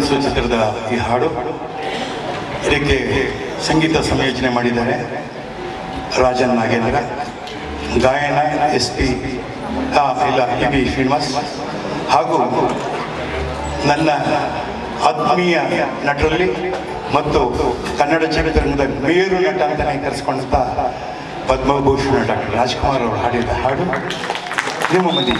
ಕನಸು ಚಿತ್ರದ ಈ ಹಾಡು ಇದಕ್ಕೆ ಸಂಗೀತ ಸಂಯೋಜನೆ ಮಾಡಿದ್ದಾರೆ ರಾಜನ್ ನಾಗೇಂದ್ರ ಗಾಯನ ಎಸ್ ಪಿ ಇಲ್ಲ ಪಿ ಬಿ ಶ್ರೀನಿವಾಸ್ ಹಾಗೂ ನನ್ನ ಆತ್ಮೀಯ ನಟರಲ್ಲಿ ಮತ್ತು ಕನ್ನಡ ಚಿತ್ರರಂಗದ ಮೇರು ನಟ ಅಂತಲೇ ಕರೆಸ್ಕೊಂಡಂಥ ಪದ್ಮಭೂಷಣ ಡಾಕ್ಟರ್ ರಾಜ್ಕುಮಾರ್ ಅವರು ಹಾಡಿದ ಹಾಡು ನಿಮ್ಮ ಮುಂದಿಗೆ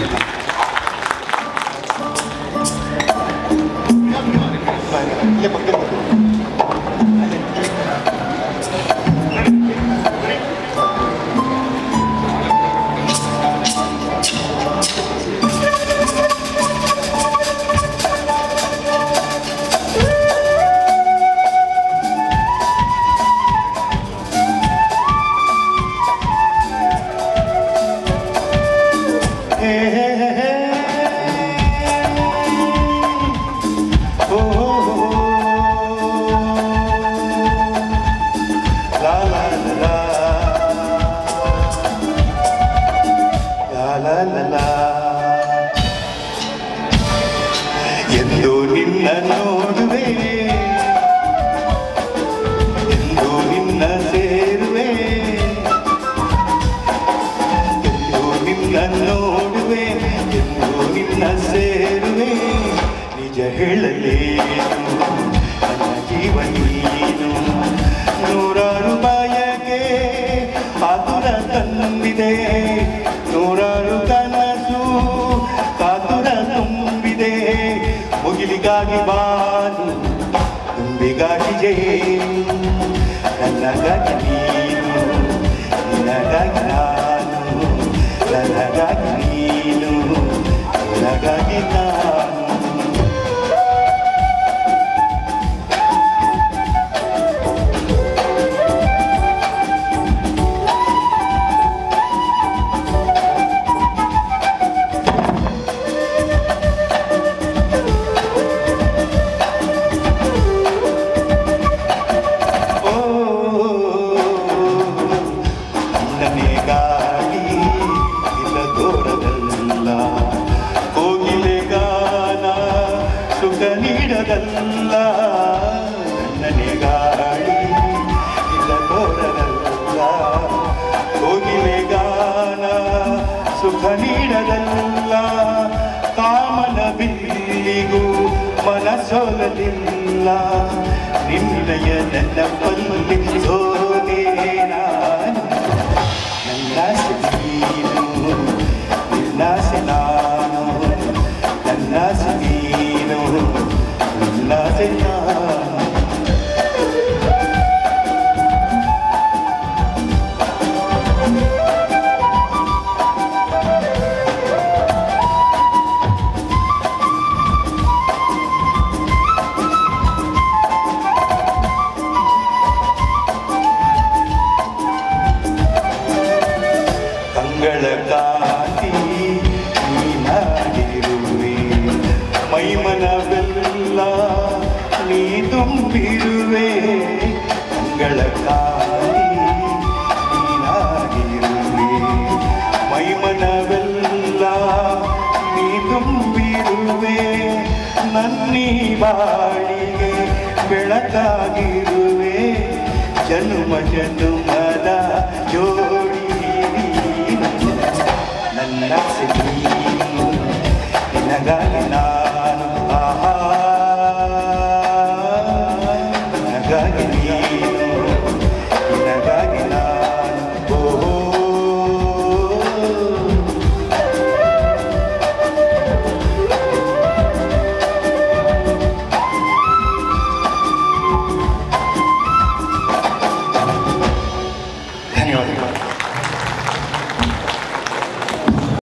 ಹೇ ಹೇ ಹೇ ಹೇ. ಓ ಹೋ ಹೋ. ಲಾ ಲಾ ಲಾ ಲಾ. ಲಾ ಲಾ ಲಾ ಲಾ. ಎಂದು ನಿನ್ನ ನೋಡುವೆ ಎಂದು ನಿನ್ನ ಸೇರುವೆ ಎಂದು ನಿನ್ನ ನೋಡುವೆ ಎಂದು ನಿನ್ನ ಸೇರುವೆ ನಿಜ ಹೇಳಲೇನು ನನ್ನ ಜೀವ ನೀನು ನೂರಾರು ಬಾಯಗೆ ಆತುರ ತಂದಿದೆ ನೂರಾರು ಕನಸು ಕಾತುರ ತುಂಬಿದೆ ಮುಗಿಲಿಗಾಗಿ ಬಾನು ತುಂಬಿಗಾಗಿ ಜೇನು ನನ್ನಗಾಗಿ ನೀನು ನಿನಗಾಗಿ ನಾನು ನನಗಾಗಿ ನೀನು ನಿನಗಾಗಿ ನಾನು ಓ ನನಗಾಗಿ ಇಲ್ಲ ದೂರದಲ್ಲ ಕೋಗಿಲೆ ಗಾನ ಸುಖ ನೀಡದಲ್ಲ ನನ್ನನೆ ಗಾಳಿ ಇಲ್ಲ ದೂರದಲ್ಲ ಕೋಗಿಲೆ ಗಾನ ಸುಖ ನೀಡದಲ್ಲ ಕಾಮನ ಬಿಲ್ಲಿಗೂ ಮನಸೋಲಲಿಲ್ಲ ನಿನ್ನಯ ನನ್ನ ಪಲ್ಲಿ ಸೋಲೆ ನಾನು ನನ್ನಾಸೆ ನೀನು ನಿನ್ನಾಸೆ ನಾನು ನನ್ನಾಸೆ ನೀನು ನಿನ್ನಾಸೆ ನಾನು ಕಂಗಳ ಕಾಂತಿ ನೀನಾಗಿರುವೆ ಮೈಮನವೆಲ್ಲ ನೀ ತುಂಬಿರುವೆ ಕಂಗಳ ಕಾಂತಿ ನೀನಾಗಿರುವೆ ಮೈಮನವೆಲ್ಲ ನೀ ತುಂಬಿರುವೆ ನನ್ನೀ ಬಾಳಿಗೆ ಬೆಳಕಾಗಿರುವೆ ಜನ್ಮ ಜನ್ಮ